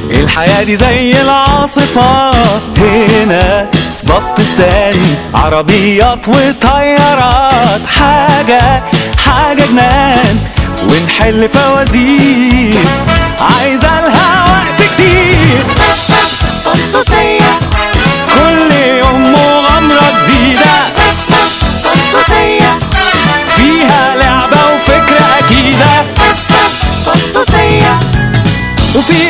الحياة دي زي العاصفة هنا في بطستان عربيات وطيارات حاجة حاجة جنان ونحل فوازير عايزة لها وقت كتير بطوطية كل يوم مغامرة جديدة بطوطية فيها لعبة وفكرة أكيدة بطوطية وفي